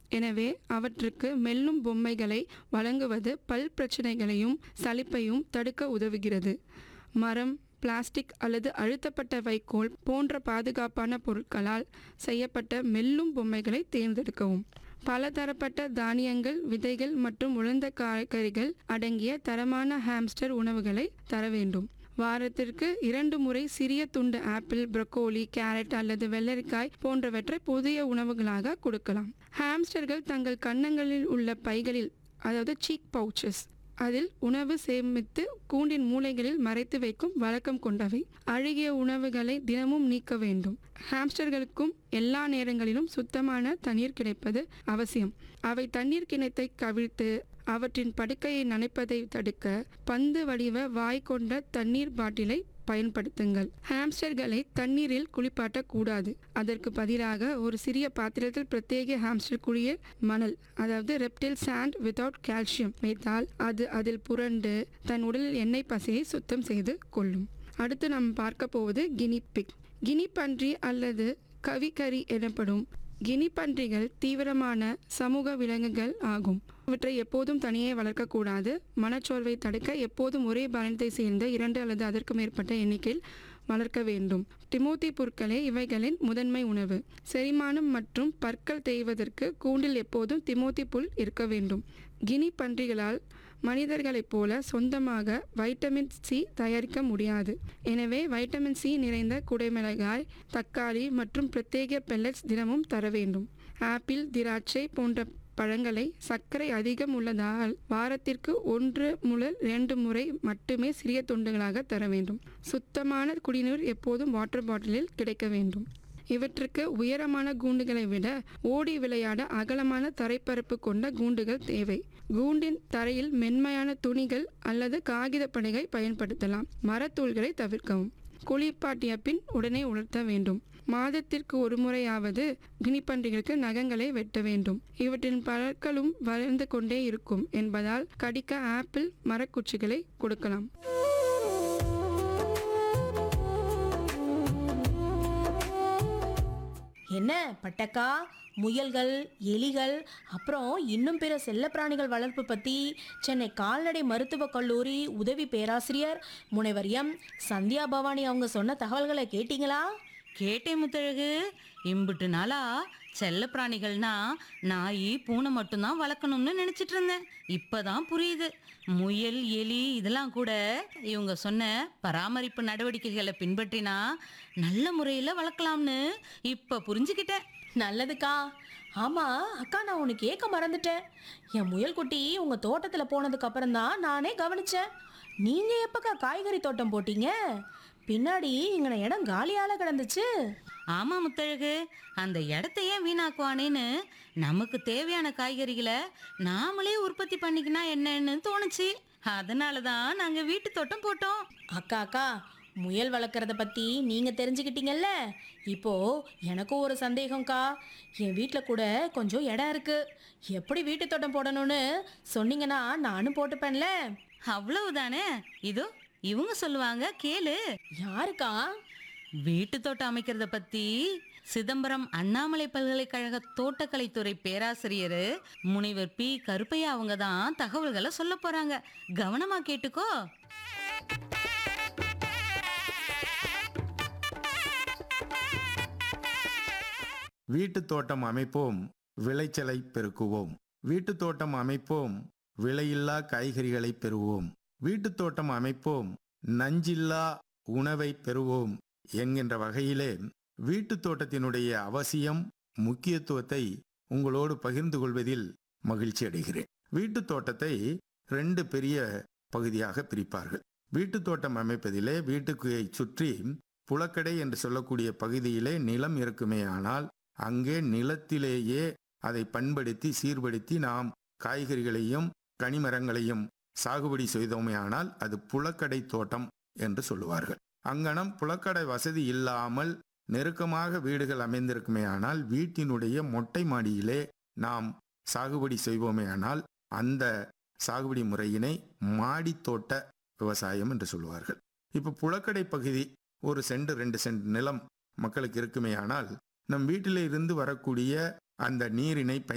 எனவே அவற்றுக்கு மெல்லும் பொம்மைகளை வழங்குவது பல் பிரச்சனைகளையும் சலிப்பையும் தடுக்க உதவுகிறது மரம் பிளாஸ்டிக் அல்லது அழுத்தப்பட்ட வைக்கோல் போன்ற பாதுகாப்பான பொருட்களால் செய்யப்பட்ட மெல்லும் பொம்மைகளை தேர்ந்தெடுக்கவும் பலதரப்பட்ட தானியங்கள் விதைகள் மற்றும் உலர்ந்த காய்கறிகள் அடங்கிய தரமான ஹாம்ஸ்டர் உணவுகளை தர வேண்டும் வாரத்திற்கு இரண்டு முறை சிறிய துண்டு ஆப்பிள் ப்ரொக்கோலி கேரட் அல்லது வெள்ளரிக்காய் போன்றவற்றை புதிய உணவுகளாக கொடுக்கலாம் ஹாம்ஸ்டர்கள் தங்கள் கன்னங்களில் உள்ள பைகளில் அதாவது சீக் பவுச்சஸ் அதில் உணவு சேமித்து கூண்டின் மூலைகளில் மறைத்து வைக்கும் வழக்கம் கொண்டவை அழுகிய உணவுகளை தினமும் நீக்க வேண்டும் ஹாம்ஸ்டர்களுக்கும் எல்லா நேரங்களிலும் சுத்தமான தண்ணீர் கிடைப்பது அவசியம் அவை தண்ணீர் கிணத்தை கவிழ்த்து அவற்றின் படுக்கையை நனைப்பதை தடுக்க பந்து வடிவ வாய் கொண்ட தண்ணீர் பாட்டிலை பயன்படுத்துங்கள் ஹாம்ஸ்டர்களை தண்ணீரில் குளிப்பாட்டக்கூடாது அதற்கு பதிலாக ஒரு சிறிய பாத்திரத்தில் பிரத்யேக ஹாம்ஸ்டர் குளியல் மணல் அதாவது ரெப்டில் சாண்ட் வித்தவுட் கால்சியம் வைத்தால் அது அதில் புரண்டு தன் உடலில் எண்ணெய் பசையை சுத்தம் செய்து கொள்ளும் அடுத்து நாம் பார்க்க போவது கினி பிக் கினி பன்றி அல்லது கவிக்கரி எனப்படும் கினி பன்றிகள் தீவிரமான சமூக விலங்குகள் ஆகும் இவற்றை எப்போதும் தனியே வளர்க்கக்கூடாது மனச்சோர்வை தடுக்க எப்போதும் ஒரே பாலினத்தை சேர்ந்த இரண்டு அல்லது அதற்கு மேற்பட்ட எண்ணிக்கையில் வளர்க்க வேண்டும் டிமோத்தி புற்களே இவைகளின் முதன்மை உணவு செரிமானம் மற்றும் பற்கள் தேய்வதற்கு கூண்டில் எப்போதும் திமோத்தி புல் இருக்க வேண்டும் கினி பன்றிகளால் மனிதர்களைப் போல சொந்தமாக வைட்டமின் சி தயாரிக்க முடியாது எனவே வைட்டமின் சி நிறைந்த குடைமிளகாய் தக்காளி மற்றும் பிரத்யேக பெல்லட்ஸ் தினமும் தர வேண்டும் ஆப்பிள் திராட்சை போன்ற பழங்களை சர்க்கரை அதிகம் உள்ளதால் வாரத்திற்கு ஒன்று முதல் இரண்டு முறை மட்டுமே சிறிய துண்டுகளாக தர வேண்டும் சுத்தமான குடிநீர் எப்போதும் வாட்டர் பாட்டிலில் கிடைக்க வேண்டும் இவற்றுக்கு உயரமான கூண்டுகளை விட ஓடி விளையாட அகலமான தரைப்பரப்பு கொண்ட கூண்டுகள் தேவை கூண்டின் தரையில் மென்மையான துணிகள் அல்லது காகித படைகை பயன்படுத்தலாம் மரத்தூள்களை தவிர்க்கவும் குளிப்பாட்டிய பின் உடனே உலர்த்த வேண்டும் மாதத்திற்கு ஒரு முறையாவது கினிப்பன்றிகளுக்கு நகங்களை வெட்ட வேண்டும் இவற்றின் பற்களும் வளர்ந்து கொண்டே இருக்கும் என்பதால் கடிக்க ஆப்பிள் மரக்குச்சிகளை கொடுக்கலாம் என்ன பட்டக்கா முயல்கள் எலிகள் அப்புறம் இன்னும் பிற செல்லப்பிராணிகள் வளர்ப்பு பற்றி சென்னை கால்நடை மருத்துவக் கல்லூரி உதவி பேராசிரியர் முனைவர் எம் சந்தியா பவானி அவங்க சொன்ன தகவல்களை கேட்டிங்களா கேட்டேன் முத்தழகு இம்புட்டு நாளா செல்ல பிராணிகள்னா நாய் பூனை மட்டும்தான் வளர்க்கணும்னு நினைச்சிட்டு இருந்தேன் இப்பதான் புரியுது முயல் எலி இதெல்லாம் கூட இவங்க சொன்ன பராமரிப்பு நடவடிக்கைகளை பின்பற்றினா நல்ல முறையில் வளர்க்கலாம்னு இப்ப புரிஞ்சுக்கிட்டேன் நல்லதுக்கா ஆமாம் அக்கா நான் உனக்கு கேட்க மறந்துட்டேன் என் முயல் குட்டி உங்கள் தோட்டத்தில் போனதுக்கு அப்புறம் தான் நானே கவனிச்சேன் நீங்கள் எப்பக்கா காய்கறி தோட்டம் போட்டீங்க பின்னாடி இங்கன இடம் காலியால கிடந்துச்சு ஆமா முத்தழகு அந்த இடத்த ஏன் வீணாக்குவானேன்னு நமக்கு தேவையான காய்கறிகளை நாமளே உற்பத்தி பண்ணிக்கினா என்னன்னு தோணுச்சு அதனால தான் நாங்க வீட்டு தோட்டம் போட்டோம் அக்கா அக்கா முயல் வளர்க்குறத பற்றி நீங்கள் தெரிஞ்சுக்கிட்டீங்கல்ல இப்போ எனக்கும் ஒரு சந்தேகம்க்கா என் வீட்டில் கூட கொஞ்சம் இடம் இருக்கு எப்படி வீட்டு தோட்டம் போடணும்னு சொன்னீங்கன்னா நானும் போட்டுப்பேன்ல அவ்வளவுதானே இதோ இவங்க சொல்லுவாங்க கேளு யாருக்கா வீட்டு தோட்டம் அமைக்கிறத பத்தி சிதம்பரம் அண்ணாமலை பல்கலைக்கழக தோட்டக்கலைத்துறை பேராசிரியர் முனைவர் பி கருப்பையா அவங்க தான் தகவல்களை சொல்ல போறாங்க கவனமா கேட்டுக்கோ வீட்டுத் தோட்டம் அமைப்போம் விளைச்சலை பெருக்குவோம் வீட்டுத் தோட்டம் அமைப்போம் விலையில்லா காய்கறிகளை பெறுவோம் வீட்டுத் தோட்டம் அமைப்போம் நஞ்சில்லா உணவை பெறுவோம் என்கின்ற வகையிலே வீட்டுத் தோட்டத்தினுடைய அவசியம் முக்கியத்துவத்தை உங்களோடு பகிர்ந்து கொள்வதில் மகிழ்ச்சி அடைகிறேன் வீட்டுத் தோட்டத்தை ரெண்டு பெரிய பகுதியாக பிரிப்பார்கள் வீட்டுத் தோட்டம் அமைப்பதிலே வீட்டுக்கு சுற்றி புலக்கடை என்று சொல்லக்கூடிய பகுதியிலே நிலம் இருக்குமே ஆனால் அங்கே நிலத்திலேயே அதை பண்படுத்தி சீர்படுத்தி நாம் காய்கறிகளையும் கனிமரங்களையும் சாகுபடி செய்தோமேயானால் அது புலக்கடை தோட்டம் என்று சொல்லுவார்கள் அங்கனம் புலக்கடை வசதி இல்லாமல் நெருக்கமாக வீடுகள் அமைந்திருக்குமேயானால் வீட்டினுடைய மொட்டை மாடியிலே நாம் சாகுபடி செய்வோமேயானால் அந்த சாகுபடி முறையினை மாடித்தோட்ட விவசாயம் என்று சொல்லுவார்கள் இப்போ புலக்கடை பகுதி ஒரு சென்ட் ரெண்டு சென்ட் நிலம் மக்களுக்கு இருக்குமேயானால் நம் வீட்டிலே இருந்து வரக்கூடிய அந்த நீரினை